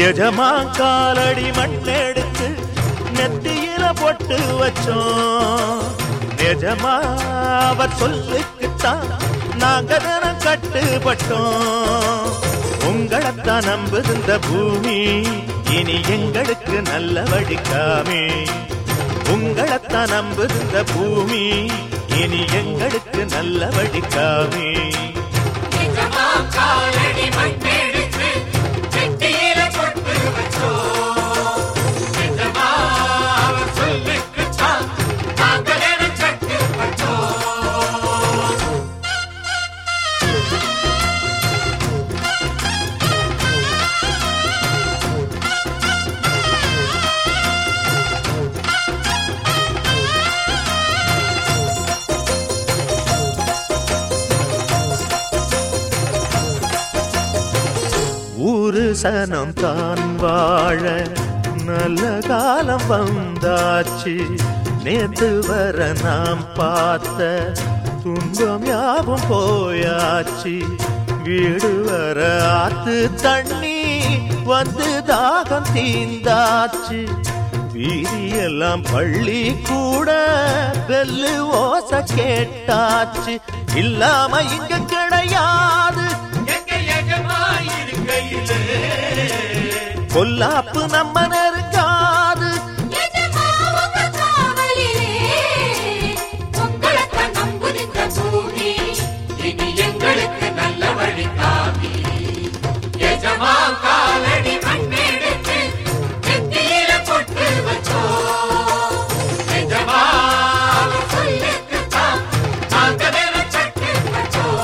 எஜமா காலடி மண்ணெடுத்து நெத்தியில பொட்டு வச்சோம் நிஜமா அவர் சொல்லுக்குத்தான் நாங்க தினம் கட்டுப்பட்டோம் உங்களைத்தான் நம்புது இந்த பூமி இனி எங்களுக்கு நல்ல வழிக்காமே உங்களைத்தான் நம்புது இந்த பூமி இனி எங்களுக்கு நல்ல வழிக்காமே நிஜமா காலடி மண்ணெடுத்து நெத்தியில பொட்டு வச்சோம். நிஜமா அவர் சொல்லுக்குத்தான் நாங்கள் என கட்டுப்பட்டோம். ஊரு சனம் தான் வாழ நல்ல காலம் வந்தாச்சு நேத்து வர நாம் பார்த்த துன்பம் யாவும் போயாச்சு வீடு வர ஆத்து தண்ணி வந்து தாகம் தீந்தாச்சு வீதியெல்லாம் பள்ளி கூட பெல்லு ஓச கேட்டாச்சு இல்லாம இங்க கிடையாது எங்க எஜமா இருக்கையிலே பொல்லாப்பு நம்ம நெருங்காது நிஜமா உங்க காவலிலே உங்களைத்தான் நம்புது இந்த பூமி இனி எங்களுக்கு நல்ல வழி காமி எஜமா காலடி மண்ணெடுத்து நெத்தியில பொட்டு வச்சோம் எஜமா அவர் சொல்லுக்குத்தான் நாங்கள் என கட்டுப்பட்டோம்.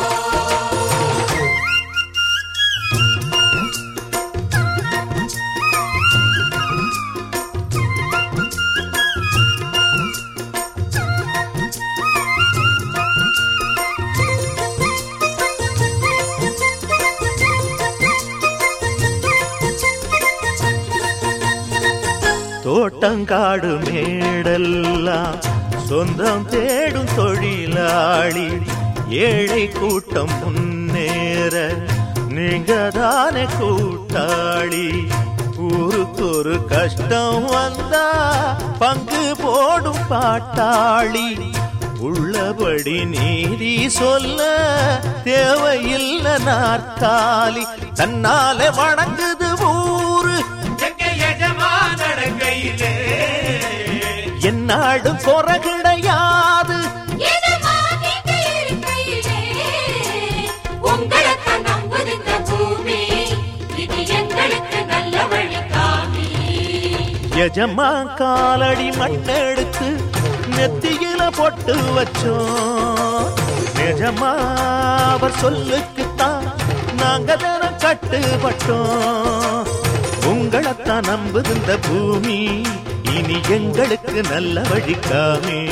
தோட்டங்காடு மேடெல்லாம் சொந்தம் தேடும் தொழிலாளி ஏழை கூட்டம் முன்னேற நீங்க தானே கூட்டாளி ஊருக்கு ஒரு கஷ்டம் வந்தா பங்கு போடும் பாட்டாளி உள்ளபடி நீதி சொல்ல தேவையில்லை நாற்காலி தன்னாலே வணங்குது ஊரு எங்க எஜமா நடக்கையிலே என்னாடும் குறை கிடையாது நிஜமா நீங்க இருக்கையிலே உங்களைத்தான் நம்புது இந்த பூமி இனி எங்களுக்கு நல்ல வழி காமி எஜமா காலடி மண்ணெடுத்து நெத்தியில பொட்டு வச்சோம் நிஜமா அவர் சொல்லுக்குத்தான் நாங்க தினம் கட்டுப்பட்டோம் உங்களைத்தான் நம்புது இந்த பூமி இனி எங்களுக்கு நல்ல வழிக்காமே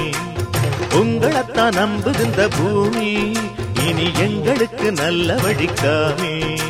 உங்களைத்தான் நம்புது இந்த பூமி இனி எங்களுக்கு நல்ல வழிக்காமே